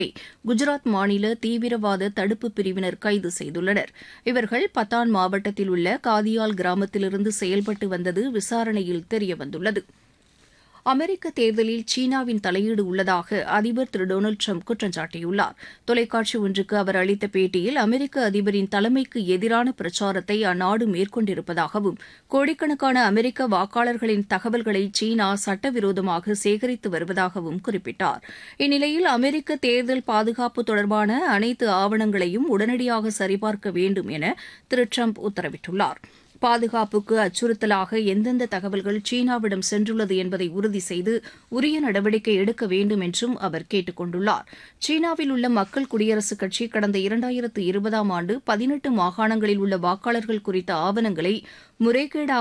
குஜராத் மாநில தீவிரவாத தடுப்பு பிரிவினர் கைது செய்துள்ளனர் இவர்கள் பத்தான் மாவட்டத்தில் உள்ள காதியால் கிராமத்திலிருந்து செயல்பட்டு வந்தது விசாரணையில் தெரியவந்துள்ளது அமெரிக்க தேர்தலில் சீனாவின் தலையீடு உள்ளதாக அதிபர் திரு டொனால்டு ட்ரம்ப் குற்றம் சாட்டியுள்ளார் தொலைக்காட்சி ஒன்றுக்கு அவர் அளித்த பேட்டியில் அமெரிக்க அதிபரின் தலைமைக்கு எதிரான பிரச்சாரத்தை அந்நாடு மேற்கொண்டிருப்பதாகவும் கோடிக்கணக்கான அமெரிக்க வாக்காளர்களின் தகவல்களை சீனா சட்டவிரோதமாக சேகரித்து வருவதாகவும் குறிப்பிட்டார் இந்நிலையில் அமெரிக்க தேர்தல் பாதுகாப்பு தொடர்பான அனைத்து ஆவணங்களையும் உடனடியாக சரிபார்க்க வேண்டும் என திரு ட்ரம்ப் உத்தரவிட்டுள்ளார் பாதுகாப்புக்கு அச்சுறுத்தலாக எந்தெந்த தகவல்கள் சீனாவிடம் சென்றுள்ளது என்பதை உறுதி செய்து உரிய நடவடிக்கை எடுக்க வேண்டும் என்றும் அவர் கேட்டுக் கொண்டுள்ளார் சீனாவில் உள்ள மக்கள் குடியரசுக் கட்சி கடந்த இரண்டாயிரத்து இருபதாம் ஆண்டு பதினெட்டு மாகாணங்களில் உள்ள வாக்காளர்கள் குறித்த ஆவணங்களை முறைகேடாக